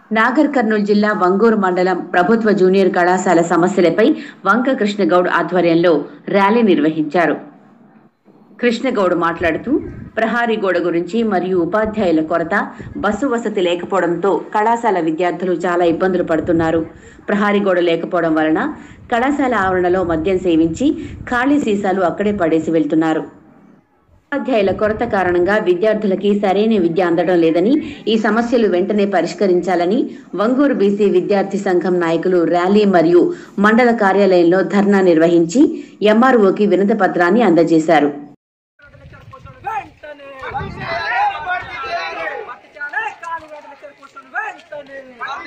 నాగర్ కర్నూలు జిల్లా వంగూరు మండలం ప్రభుత్వ జూనియర్ కళాశాల సమస్యలపై వంక కృష్ణగౌడ్ ఆధ్వర్యంలో ర్యాలీ నిర్వహించారు కృష్ణగౌడ్ మాట్లాడుతూ ప్రహారీ గోడ గురించి మరియు ఉపాధ్యాయుల కొరత బస్సు వసతి లేకపోవడంతో కళాశాల విద్యార్థులు చాలా ఇబ్బందులు పడుతున్నారు ప్రహారీ గోడ లేకపోవడం వలన కళాశాల ఆవరణలో మద్యం సేవించి ఖాళీ సీసాలు అక్కడే పడేసి వెళ్తున్నారు ఉపాధ్యాయుల కొరత కారణంగా విద్యార్థులకి సరైన విద్య అందడం లేదని ఈ సమస్యలు వెంటనే పరిష్కరించాలని వంగూరు బీసీ విద్యార్థి సంఘం నాయకులు ర్యాలీ మరియు మండల కార్యాలయంలో ధర్నా నిర్వహించి ఎంఆర్ఓకి వినతి పత్రాన్ని అందజేశారు వెంటనే భర్తీ చేయాలి కాలు గంటల కూర్చొని వెంటనే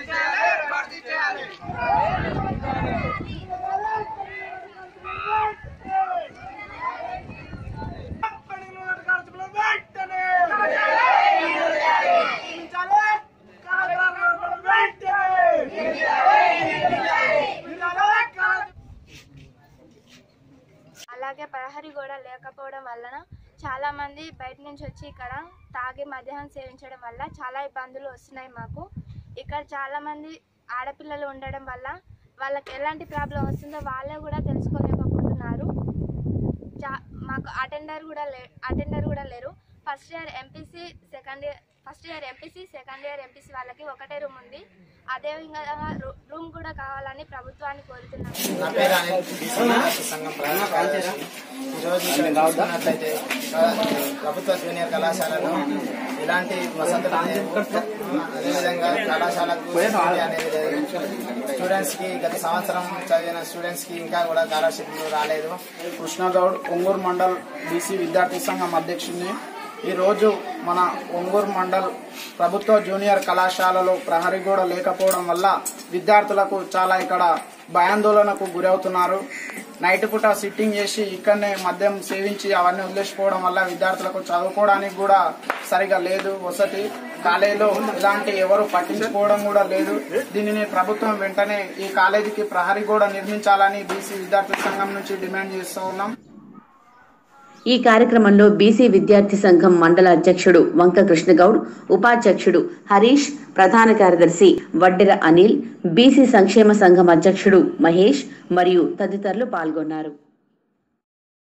పడిన కార్యక్రమంలో వెంటనే ఉంచాలి. కార్యక్రమంలో వెంటనే ఉంచాలి. కార్య- అలాగే ప్రహరీ గోడ లేకపోవడం వలన చాలా మంది బయట నుంచి వచ్చి ఇక్కడ తాగి మద్యాహ్నం సేవించడం వల్ల చాలా ఇబ్బందులు వస్తున్నాయి మాకు ఇక్కడ చాలా మంది ఆడపిల్లలు ఉండడం వల్ల వాళ్ళకి ఎలాంటి ప్రాబ్లం వస్తుందో వాళ్ళే కూడా తెలుసుకోలేకపోతున్నారు చా మాకు అటెండర్ కూడా లే అటెండర్ కూడా లేరు first year MPC second year first year MPC second year MPC వాళ్ళకి ఒకటే రూమ్ ఉంది అదే విధంగా రూ- రూమ్ కూడా కావాలని ప్రభుత్వాన్ని కోరుతున్నాము నా పేరు అనిల్ బీసీ విద్యార్థి సంఘం ప్రధాన కార్యదర్శి ఈరోజు ఇక్కడ చూసుకున్నట్లయితే ప్ర- ప్రభుత్వ జూనియర్ కళాశాలలో ఇలాంటి వసతులు లేవు అదేవిధంగా కళాశాలకు ఫీజు అనేది లేదు స్టూడెంట్స్ కి గత సంవత్సరం చదివిన స్టూడెంట్స్ కి ఇంకా కూడా స్కాలర్షిప్లు రాలేదు కృష్ణగౌడ్ ఒంగూరు మండల్ బీసీ విద్యార్థి సంఘం అధ్యక్షుడిని ఈరోజు మన ఒంగూరు మండల్ ప్రభుత్వ జూనియర్ కళాశాలలో ప్రహరీ గోడ లేకపోవడం వల్ల విద్యార్థులకు చాలా ఇక్కడ భయాందోళనకు గురవుతున్నారు నైట్ పూట సిట్టింగ్ చేసి ఇక్కడనే మద్యం సేవించి అవన్నీ వదిలేసిపోవడం వల్ల విద్యార్థులకు చదువుకోవడానికి కూడా సరిగా లేదు వసతి కాలేజీలో ఇలాంటి ఎవరు పట్టించుకోవడం కూడా లేదు దీనిని ప్రభుత్వం వెంటనే ఈ కాలేజీకి ప్రహరీ గోడ నిర్మించాలని బీసీ విద్యార్థి సంఘం నుంచి డిమాండ్ చేస్తూ ఉన్నాం ఈ కార్యక్రమంలో బీసీ విద్యార్థి సంఘం మండల అధ్యక్షుడు వంక కృష్ణగౌడ్ ఉపాధ్యక్షుడు హరీష్ ప్రధాన కార్యదర్శి వడ్డెర అనిల్ బీసీ సంక్షేమ సంఘం అధ్యక్షుడు మహేష్ మరియు తదితరులు పాల్గొన్నారు